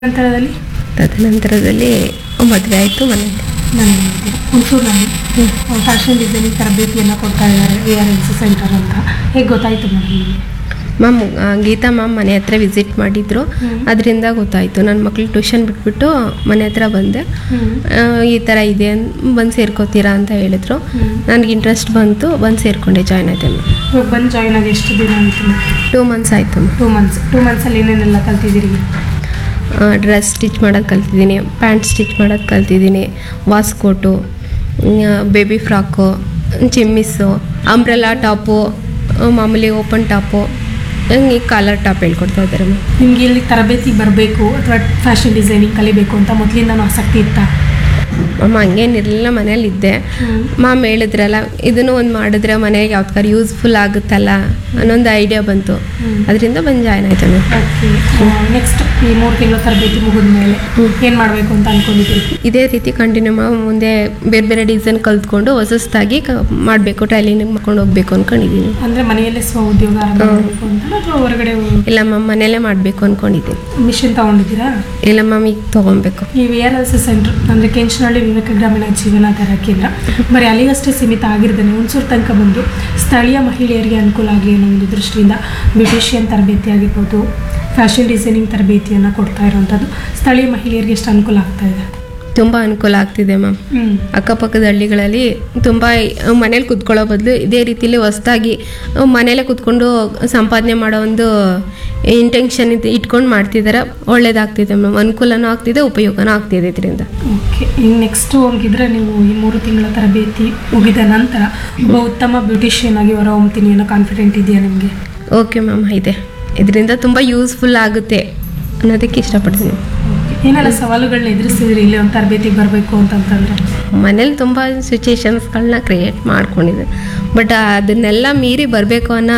ನಂತರದಲ್ಲಿ ತದನಂತರದಲ್ಲಿ ಮದುವೆ ಆಯಿತು ಮನೇಲಿ ನಾನು ಹುಣಸೂರಿನಲ್ಲಿ ಫ್ಯಾಷನ್ ಡಿಸೈನಿಂಗ್ ತರಬೇತಿಯನ್ನು ಕೊಡ್ತಾ ಇದ್ದಾರೆ V R L C center ಅಂತ ಹೇಗೆ ಗೊತ್ತಾಯಿತು ಮೇಡಮ್ ನಿಮಗೆ ಮ್ಯಾಮ್ ಆ, ಗೀತಾ ಮ್ಯಾಮ್ ಮನೆ ಹತ್ರ ವಿಸಿಟ್ ಮಾಡಿದ್ರು ಹ್ಮ್. ಅದರಿಂದ ಗೊತ್ತಾಯಿತು ನನ್ನ ಮಕ್ಳು ಟ್ಯೂಷನ್ ಬಿಟ್ಬಿಟ್ಟು ಮನೆ ಹತ್ರ ಬಂದೆ ಆ, ಈ ಥರ ಇದೆ ಬಂದು ಸೇರ್ಕೋತೀರಾ ಅಂತ ಹೇಳಿದ್ರು ಹ್ಮ್. ನನಗೆ ಇಂಟ್ರೆಸ್ಟ್ ಬಂತು ಬಂದು ಸೇರಿಕೊಂಡೆ ಜಾಯ್ನ್ ಆಯ್ತೆ ಮ್ಯಾಮ್ ಇವಾಗ ಬಂದು ಜಾಯ್ನ್ ಆಗಿ ಎಷ್ಟು ದಿನ ಆಯಿತು ಟೂ ಮಂತ್ಸ್ ಆಯಿತು ಮ್ಯಾಮ್ ಟೂ ಮಂತ್ಸ್ ಟೂ ಮಂತ್ಸಲ್ಲಿ ಏನೇನೆಲ್ಲ ಕಲ್ತಿದ್ದೀರಿ ಡ್ರೆಸ್ ಸ್ಟಿಚ್ ಮಾಡೋದು ಕಲ್ತಿದ್ದೀನಿ ಪ್ಯಾಂಟ್ ಸ್ಟಿಚ್ ಮಾಡೋದು ಕಲ್ತಿದ್ದೀನಿ waistcoat baby frock chemise umbrella top ಮಾಮೂಲಿ ಓಪನ್ ಟಾಪು ಹಂಗೆ ಕಾಲರ್ ಟಾಪ್ ಹೇಳ್ಕೊಡ್ತಾ ಇದ್ದಾರೆ ಮ್ಯಾಮ್ ನಿಮಗೆ ಇಲ್ಲಿ ತರಬೇತಿಗೆ ಬರಬೇಕು ಅಥವಾ ಫ್ಯಾಷನ್ ಡಿಸೈನಿಂಗ್ ಕಲಿಬೇಕು ಅಂತ ಮೊದಲಿಂದನೂ ಆಸಕ್ತಿ ಇತ್ತಾ ಅಮ್ಮ ಹಂಗೇನಿರಲಿಲ್ಲ ಮನೇಲಿ ಇದ್ದೆ ಮಾಮ್ ಹೇಳಿದ್ರಲ್ಲ ಇದನ್ನು ಒಂದು ಮಾಡಿದ್ರೆ ಮನೆಗೆ ಯಾವ್ದಾರು ಯೂಸ್ಫುಲ್ ಆಗುತ್ತಲ್ಲ ಅನ್ನೊಂದು ಐಡಿಯಾ ಬಂತು ಹ್ಮ್. ಅದರಿಂದ ಬಂದು ಜಾಯ್ನ್ ಆಯ್ತು ಮ್ಯಾಮ್ ಓಕೆ ನೆಕ್ಸ್ಟ್ ಈ ಮೂರು ತಿಂಗಳು ತರಬೇತಿ ಮುಗಿದ ಮೇಲೆ ಏನು ಮಾಡಬೇಕು ಅಂತ ಅಂದ್ಕೊಂಡಿದ್ದೀರಿ ಇದೇ ರೀತಿ ಕಂಟಿನ್ಯೂ ಮಾಡಿ ಮುಂದೆ ಬೇರೆ ಬೇರೆ ಡಿಸೈನ್ ಕಲ್ತ್ಕೊಂಡು ಹೊಸದಾಗಿ ಕ ಮಾಡಬೇಕು ಟ್ರೈಲಿಂಗ್ ಮಾಡ್ಕೊಂಡು ಹೋಗ್ಬೇಕು ಅಂದ್ಕೊಂಡಿದ್ದೀನಿ ಅಂದರೆ ಮನೆಯಲ್ಲೇ ಸ್ವ ಉದ್ಯೋಗ ಆರಂಭ ಮಾಡಬೇಕು ಅಂತ ಅಥವಾ ಹೊರಗಡೆ ಇಲ್ಲ ಮ್ಯಾಮ್ ಮನೇಲೇ ಮಾಡಬೇಕು ಅಂದ್ಕೊಂಡಿದ್ದೀನಿ ಮಿಷನ್ ತಗೊಂಡಿದ್ದೀರಾ ಇಲ್ಲ ಮ್ಯಾಮ್ ಈಗ ತೊಗೊಬೇಕು ಈ V R L C center ಅಂದರೆ ಕೆಂಚನಹಳ್ಳಿ ವಿವೇಕ ಗ್ರಾಮೀಣ ಜೀವನಾಧಾರ ಕೇಂದ್ರ ಬರೀ ಅಲ್ಲಿಗಷ್ಟೇ ಸೀಮಿತ ಆಗಿರ್ದೇನೆ ಹುಣಸೂರು ತನಕ ಬಂದು ಸ್ಥಳೀಯ ಮಹಿಳೆಯರಿಗೆ ಅನುಕೂಲ ಆಗಲಿ ಅನ್ನೋ ಒಂದು ದೃಷ್ಟಿಯಿಂದ ಬ್ಯೂಟಿಷಿಯನ್ ತರಬೇತಿ ಆಗಿರ್ಬೋದು ಫ್ಯಾಷನ್ ಡಿಸೈನಿಂಗ್ ತರಬೇತಿಯನ್ನು ಕೊಡ್ತಾ ಇರೋವಂಥದ್ದು ಸ್ಥಳೀಯ ಮಹಿಳೆಯರಿಗೆ ಎಷ್ಟು ಅನುಕೂಲ ಆಗ್ತಾ ಇದೆ ತುಂಬ ಅನುಕೂಲ ಆಗ್ತಿದೆ ಮ್ಯಾಮ್ ಹ್ಞೂ ಅಕ್ಕಪಕ್ಕದ ಹಳ್ಳಿಗಳಲ್ಲಿ ತುಂಬ ಮನೇಲಿ ಕುತ್ಕೊಳ್ಳೋ ಬದಲು ಇದೇ ರೀತಿಲಿ ಹೊಸ್ದಾಗಿ ಮನೇಲೆ ಕುತ್ಕೊಂಡು ಸಂಪಾದನೆ ಮಾಡೋ ಒಂದು ಇಂಟೆನ್ಷನ್ ಇಟ್ಕೊಂಡು ಮಾಡ್ತಿದ್ದಾರೆ ಒಳ್ಳೇದಾಗ್ತಿದೆ ಮ್ಯಾಮ್ ಅನುಕೂಲನೂ ಆಗ್ತಿದೆ ಉಪಯೋಗನೂ ಆಗ್ತಿದೆ ಇದರಿಂದ ಓಕೆ ಇನ್ನು ನೆಕ್ಸ್ಟು ಹೋಗಿದ್ರೆ ನೀವು ಈ ಮೂರು ತಿಂಗಳ ತರಬೇತಿ ಮುಗಿದ ನಂತರ ಒಬ್ಬ ಉತ್ತಮ ಬ್ಯೂಟಿಷಿಯನ್ ಆಗಿ ಹೊರ ಹೊಮ್ತೀನಿ ಅನ್ನೋ ಕಾನ್ಫಿಡೆಂಟ್ ಇದೆಯಾ ನಿಮಗೆ ಓಕೆ ಮ್ಯಾಮ್ ಇದೆ ಇದರಿಂದ ತುಂಬ ಯೂಸ್ಫುಲ್ ಆಗುತ್ತೆ ಅನ್ನೋದಕ್ಕೆ ಇಷ್ಟಪಡ್ತೀನಿ ಏನೆಲ್ಲ ಸವಾಲುಗಳನ್ನ ಎದುರಿಸಿದ್ರಿ ಇಲ್ಲಿ ಒಂದು ತರಬೇತಿಗೆ ಬರಬೇಕು ಅಂತಂತಂದ್ರೆ ಮನೇಲಿ ತುಂಬ ಸಿಚುಯೇಷನ್ಸ್ಗಳನ್ನ ಕ್ರಿಯೇಟ್ ಮಾಡ್ಕೊಂಡಿದ್ದೆ ಬಟ್ ಅದನ್ನೆಲ್ಲ ಮೀರಿ ಬರಬೇಕು ಅನ್ನೋ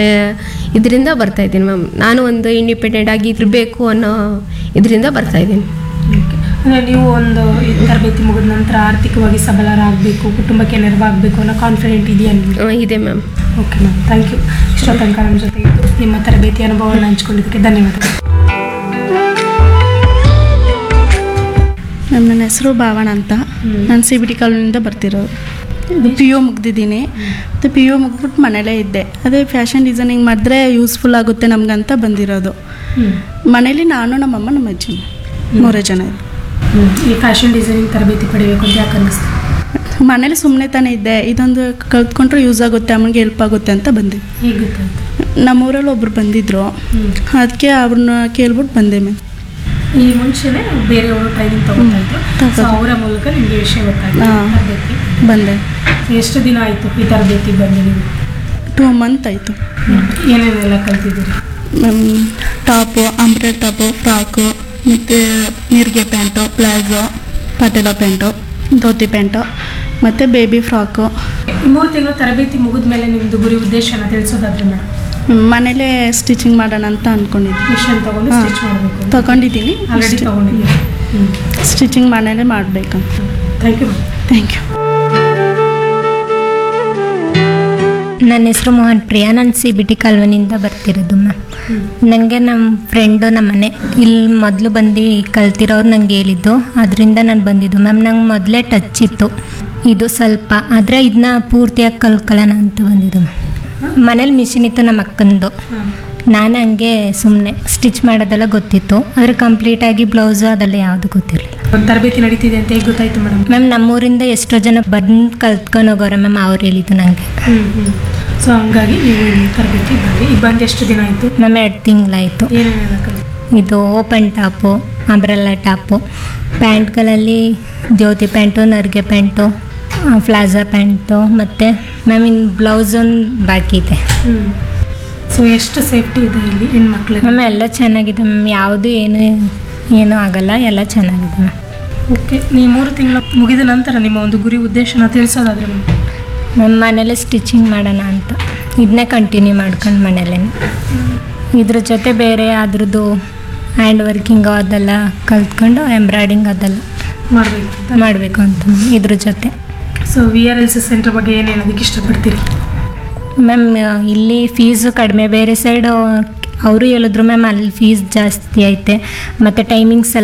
ಇದರಿಂದ ಬರ್ತಾಯಿದ್ದೀನಿ ಮ್ಯಾಮ್ ನಾನು ಒಂದು ಇಂಡಿಪೆಂಡೆಂಟ್ ಆಗಿ ಇರಬೇಕು ಅನ್ನೋ ಇದರಿಂದ ಬರ್ತಾಯಿದ್ದೀನಿ ಓಕೆ ಅಂದರೆ ನೀವು ಒಂದು ಈ ತರಬೇತಿ ಮುಗಿದ ನಂತರ ಆರ್ಥಿಕವಾಗಿ ಸಬಲರಾಗಬೇಕು ಕುಟುಂಬಕ್ಕೆ ನೆರವಾಗಬೇಕು ಅನ್ನೋ ಕಾನ್ಫಿಡೆಂಟ್ ಇದೆಯಾ ನಿಮಗೆ ಇದೆ ma'am okay ma'am thank you ಇಷ್ಟೋ ತನಕ ನಮ್ಮ ಜೊತೆ ಇದ್ದು ನಿಮ್ಮ ತರಬೇತಿ ಅನುಭವವನ್ನು ಹಂಚ್ಕೊಂಡಿದ್ದಕ್ಕೆ ಧನ್ಯವಾದಗಳು ನನ್ನ ಹೆಸರು ಭಾವನ ಅಂತ ನಾನು ಸಿ ಬಿ ಟಿ ಕಾಲೋನಿಯಿಂದ ಬರ್ತಿರೋದು ಇದು ಪಿ ಯು ಮುಗ್ದಿದ್ದೀನಿ ಮತ್ತು ಪಿ ಯು ಮುಗ್ಬಿಟ್ಟು ಮನೇಲೇ ಇದ್ದೆ ಅದೇ ಫ್ಯಾಷನ್ ಡಿಸೈನಿಂಗ್ ಮಾಡಿದ್ರೆ ಯೂಸ್ಫುಲ್ ಆಗುತ್ತೆ ನಮಗಂತ ಬಂದಿರೋದು ಮನೇಲಿ ನಾನು ನಮ್ಮಮ್ಮ ನಮ್ಮ ಅಜ್ಜಿ ಮೂರೇ ಜನ ಇದ್ವಿ. ಈ ಫ್ಯಾಷನ್ ಡಿಸೈನಿಂಗ್ ತರಬೇತಿ ಪಡಿಬೇಕು ಅಂತ ಯಾಕೆ ಅನ್ನಿಸ್ತು ಮನೇಲಿ ಸುಮ್ಮನೆ ತಾನೇ ಇದ್ದೆ ಇದೊಂದು ಕಲ್ತ್ಕೊಂಡ್ರೆ ಯೂಸ್ ಆಗುತ್ತೆ ಅಮ್ಮನಿಗೆ ಹೆಲ್ಪ್ ಆಗುತ್ತೆ ಅಂತ ಬಂದಿದ್ದೆ ಹೇಗೆ ಗೊತ್ತಾಯ್ತು ನಮ್ಮೂರಲ್ಲಿ ಒಬ್ರು ಬಂದಿದ್ರು ಹ್ಮ್. ಅದಕ್ಕೆ ಅವ್ರನ್ನ ಕೇಳ್ಬಿಟ್ಟು ಬಂದೆ ಮ್ಯಾಮ್ ಈ ಮುಂಚೆನೆ ಬೇರೆಯವರು ಟ್ರೈನಿಂಗ್ ತಗೊಳ್ತಾ ಇದ್ರು ತಗೊಳ್ತಾ. ಸೊ ಅವರ ಮೂಲಕ ನಿಮಗೆ ವಿಷಯ ಗೊತ್ತಾಯ್ತು ಹಾ. ತರಬೇತಿ ಬಂದೆ ಎಷ್ಟು ದಿನ ಆಯಿತು ಈ ತರಬೇತಿ ಬಂದು ನೀವು ಟೂ ಮಂತ್ ಆಯಿತು ಏನೇನೆಲ್ಲ ಕಲ್ತಿದ್ದೀರಿ ಟಾಪು ಅಂಬ್ರೆಡ್ ಟಾಪು ಫ್ರಾಕು ಮತ್ತು ನೀರಿಗೆ pant palazzo Patiala pant dhoti pant ಮತ್ತು ಬೇಬಿ ಫ್ರಾಕು ಈ ಮೂರು ತಿಂಗಳು ತರಬೇತಿ ಮುಗಿದ ಮೇಲೆ ನಿಮ್ಮದು ಗುರಿ ಉದ್ದೇಶನ ತಿಳಿಸೋದಾದ್ರೆ ಮೇಡಮ್ ಮನೇಲೇ ಸ್ಟಿಚಿಂಗ್ ಮಾಡೋಣ ಅಂತ ಅಂದ್ಕೊಂಡಿದ್ವಿ ಮಿಷನ್ ತಗೊಂಡು ಹಾ. ಸ್ಟಿಚ್ ಮಾಡಬೇಕು ತಗೊಂಡಿದ್ದೀನಿ ಆಲ್ರೆಡಿ ತಗೊಂಡಿದ್ದೀರಿ ಹ್ಞೂ ಸ್ಟಿಚಿಂಗ್ ಮನೇಲೇ ಮಾಡಬೇಕಂತ thank you ma'am thank you ನನ್ನ ಹೆಸರು ಮೋಹನ್ ಪ್ರಿಯಾ ನಾನು ಸಿ ಬಿ ಟಿ ಕಾಲ್ವನಿಂದ ಬರ್ತಿರೋದು ಮ್ಯಾಮ್ ನನಗೆ ನಮ್ಮ ಫ್ರೆಂಡು ನಮ್ಮ ಮನೆ ಇಲ್ಲಿ ಮೊದಲು ಬಂದು ಕಲ್ತಿರೋರು ನಂಗೆ ಹೇಳಿದ್ದು ಅದರಿಂದ ನಾನು ಬಂದಿದ್ದು ಮ್ಯಾಮ್ ನಂಗೆ ಮೊದಲೇ ಟಚ್ ಇತ್ತು ಇದು ಸ್ವಲ್ಪ ಆದರೆ ಇದನ್ನ ಪೂರ್ತಿಯಾಗಿ ಕಲ್ಕೊಳ್ಳೋಣ ಅಂತ ಬಂದಿದ್ದು ಮ್ಯಾಮ್ ಮನೇಲಿ ಮಿಷಿನ್ ಇತ್ತು ನಮ್ಮ ಅಕ್ಕಂದು ನಾನು ಹಂಗೆ ಸುಮ್ಮನೆ ಸ್ಟಿಚ್ ಮಾಡೋದೆಲ್ಲ ಗೊತ್ತಿತ್ತು ಆದರೆ ಕಂಪ್ಲೀಟಾಗಿ ಬ್ಲೌಸು ಅದೆಲ್ಲ ಯಾವುದು ಗೊತ್ತಿರಲಿಲ್ಲ ಒಂದು ತರಬೇತಿ ನಡೀತಿದೆ ಅಂತ ಹೇಗೆ ಗೊತ್ತಾಯ್ತು ಮೇಡಮ್ ಮ್ಯಾಮ್ ನಮ್ಮೂರಿಂದ ಎಷ್ಟೋ ಜನ ಬಂದು ಕಲ್ತ್ಕೊಂಡು ಹೋಗೋರೆ ಮ್ಯಾಮ್ ಅವ್ರು ಹೇಳಿದ್ದು ನನಗೆ ಹ್ಞೂ ಹ್ಞೂ ಸೊ ಹಂಗಾಗಿ ನೀವು ಇಲ್ಲಿ ತರಬೇತಿ ಬಂದ್ರಿ ಈಗ ಬಂದು ಎಷ್ಟು ದಿನ ಆಯಿತು ಮ್ಯಾಮ್ ಎರಡು ತಿಂಗಳಾಯಿತು ಏನೇನೆಲ್ಲ ಕಲಿತು ಇದು ಓಪನ್ ಟಾಪು ಅಂಬ್ರೆಲ್ಲ ಟಾಪು ಪ್ಯಾಂಟ್ಗಳಲ್ಲಿ ಜ್ಯೋತಿ ಪ್ಯಾಂಟು ನರ್ಗೆ ಪ್ಯಾಂಟು ಪ್ಲಾಜಾ ಪ್ಯಾಂಟು ಮತ್ತು ಮ್ಯಾಮ್ ಇನ್ನು ಬ್ಲೌಸ್ ಒಂದು ಬಾಕಿ ಇದೆ ಹ್ಞೂ ಸೊ ಎಷ್ಟು ಸೇಫ್ಟಿ ಇದೆ ಇಲ್ಲಿ ಹೆಣ್ಮಕ್ಳಿಗೆ ಮ್ಯಾಮ್ ಎಲ್ಲ ಚೆನ್ನಾಗಿದೆ ಮ್ಯಾಮ್ ಯಾವುದು ಏನು ಏನೂ ಆಗಲ್ಲ ಎಲ್ಲ ಚೆನ್ನಾಗಿದೆ ಮ್ಯಾಮ್ ಓಕೆ ನೀವು ಮೂರು ತಿಂಗಳು ಮುಗಿದ ನಂತರ ನಿಮ್ಮ ಒಂದು ಗುರಿ ಉದ್ದೇಶನ ತಿಳಿಸೋದಾದ್ರೆ ಮ್ಯಾಮ್ ಮ್ಯಾಮ್ ಮನೇಲೆ ಸ್ಟಿಚಿಂಗ್ ಮಾಡೋಣ ಅಂತ ಇದನ್ನೇ ಕಂಟಿನ್ಯೂ ಮಾಡ್ಕೊಂಡು ಮನೇಲೇ ಇದ್ರ ಜೊತೆ ಬೇರೆ ಅದ್ರದ್ದು ಹ್ಯಾಂಡ್ ವರ್ಕಿಂಗು ಅದೆಲ್ಲ ಕಲ್ತ್ಕೊಂಡು ಎಂಬ್ರಾಯ್ಡಿಂಗ್ ಅದೆಲ್ಲ ಮಾಡಬೇಕು ಅಂತ ಮಾಡಬೇಕು ಅಂತ ಮ್ಯಾಮ್ ಇದ್ರ ಜೊತೆ so V R L C centre ಬಗ್ಗೆ ಏನು ಹೇಳೋದಕ್ಕೆ ಇಷ್ಟಪಡ್ತೀರಿ ಮ್ಯಾಮ್ ಇಲ್ಲಿ ಫೀಸು ಕಡಿಮೆ ಬೇರೆ ಸೈಡು ಅವರು ಹೇಳಿದ್ರು ಮ್ಯಾಮ್ ಅಲ್ಲಿ ಫೀಸ್ ಜಾಸ್ತಿ ಐತೆ ಮತ್ತು ಟೈಮಿಂಗ್ಸ್ ಎಲ್ಲ